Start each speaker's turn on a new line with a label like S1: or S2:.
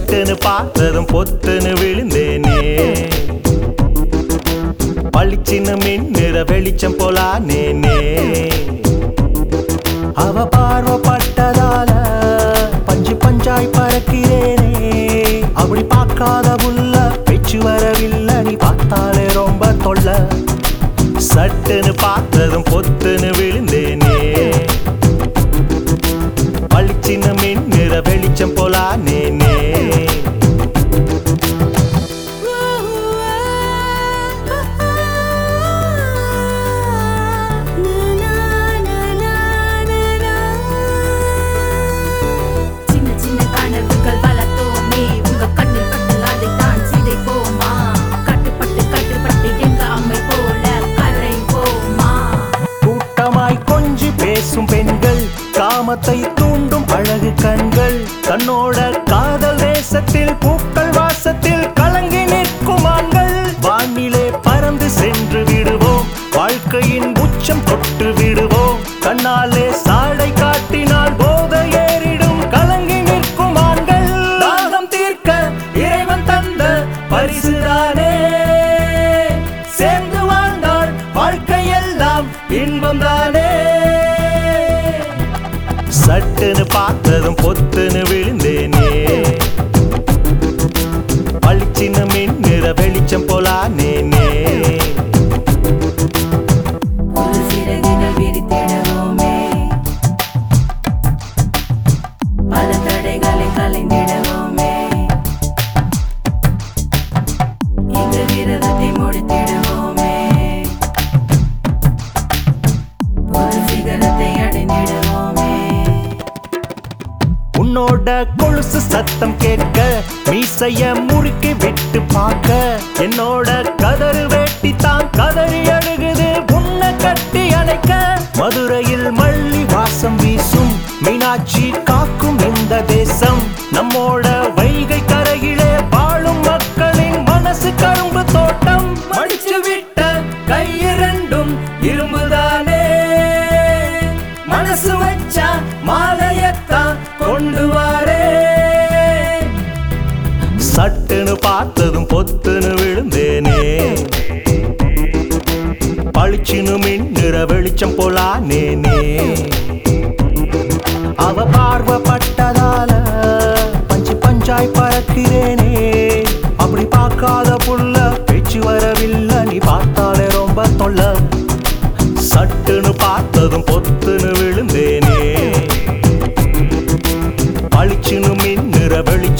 S1: சட்டுன்னு பார்த்ததும் பொத்துன்னு விழுந்தேனே பளிச்சின்னு மின்னுற வெளிச்சம் போலானேனே அவ பார்வப்பட்டதால பஞ்சு பஞ்சாய் பறக்கிறேனே அப்படி பார்க்காத புள்ள பேச்சு வரவில்லை நீ பார்த்தாலே ரொம்ப தொல்ல சட்டுன்னு பார்த்ததும் பொத்துன்னு விழுந்தேனே பளிச்சின்னு மின்னுற வெளிச்சம் போலானேனே
S2: சின்ன சின்ன கனவுகள் வளர்த்தோமே உங்க கண்ணில் பட்டு அதைத்தான் சிதைப்போமா கட்டுப்பட்டு கட்டுப்பட்டு எங்க அம்மை போல கரை போமா
S1: கூட்டமாய் கொஞ்சி பேசும் பெண்கள் காமத்தை தூண்டும் அழகு கண்கள் தன்னோட காதல் தேசத்தில் பூக்கள் வாசத்தில் கலங்கி நிற்கும் ஆண்கள் வானிலே பறந்து சென்று விடுவோம் வாழ்க்கையின் உச்சம் தொட்டு விடுவோம் கண்ணாலே சாடை காட்டினால் போத ஏறிடும் கலங்கி நிற்கும் ஆண்கள் தாகம் தீர்க்க இறைவன் தந்த பரிசுதானே சேர்ந்து வாழ்ந்தால் வாழ்க்கையெல்லாம் இன்பம் தானே சட்டுன்னு பார்த்ததும் பொத்துன்னு விழுந்தேனே பளிச்சின்னு மின்னுற வெளிச்சம் போலானேனே
S2: ஒரு சிறகுகள் விரித்திடுவோமே பல தடைகளை கலைந்திடுவோமே எங்க விரதத்தை முடித்திடுவோமே ஒரு சிகரத்தை அடைந்திடுவோமே
S1: உன்னோட கொலுசு சத்தம் கேட்க மீசைய முறுக்கி விட்டு பார்க்க என்னோட கதறு வேட்டி தான் கதறி அழுகுது உன்னை கட்டி அணைக்க மதுரையில் மல்லி வாசம் வீசும் மீனாட்சி காக்கும் இந்த தேசம் நம்மோட வைகை கரையிலே வாழும் மக்களின் மனசு கரும்பு தோட்டம் மடிச்சு விட்ட கையிரண்டும் இரும்புதானே மனசு வச்சா மாலையத்தான் கொண்டு வாரே சட்டுன்னு பார்த்ததும் பொத்துன்னு விழுந்தேனே பளிச்சுன்னு மின்னுற வெளிச்சம் போலானேனே அவ பார்வப்பட்டதால பஞ்சு பஞ்சாய் பறக்கிறேனே அப்படி பார்க்காத புள்ள பேச்சு வரவில்லை நீ பார்த்தாலே ரொம்ப தொல்ல சட்டுன்னு பார்த்ததும் பொத்துன்னு விழுந்தேனே பளிச்சுன்னு மின்னுற வெளிச்சம்